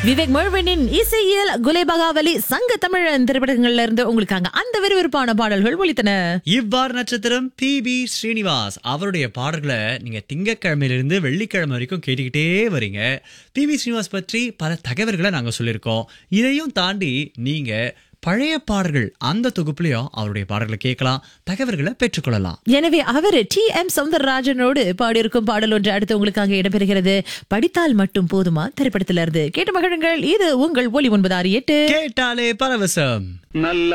விவேக் மர்வனின் இசையில் குலேபகாவலி சங்க தமிழன் திரைப்படங்கள்ல இருந்து உங்களுக்காக அந்த விறுவிறுப்பான பாடல்கள் ஒலித்தன இவ்வாறு நட்சத்திரம் பி பி ஸ்ரீனிவாஸ் அவருடைய பாடல்களை நீங்க திங்கட்கிழமையிலிருந்து வெள்ளிக்கிழமை வரைக்கும் கேட்டுக்கிட்டே வரீங்க பி பி ஸ்ரீனிவாஸ் பற்றி பல தகவல்களை நாங்க சொல்லியிருக்கோம் இதையும் தாண்டி நீங்க பழைய பாடல்கள் அந்த தொகுப்புலயும் அவருடைய பாடல்களை கேட்கலாம் தகவல்களை பெற்றுக்கொள்ளலாம் எனவே அவர் டி எம் சவுந்தரராஜனோடு பாடியிருக்கும் பாடல் ஒன்று அடுத்து உங்களுக்காக இடம்பெறுகிறது படித்தால் மட்டும் போதுமா திரைப்படத்திலிருந்து கேட்டு மகிழுங்கள் இது உங்கள் ஒலி ஒன்பது ஆறு எட்டு கேட்டாலே பரவசம் நல்ல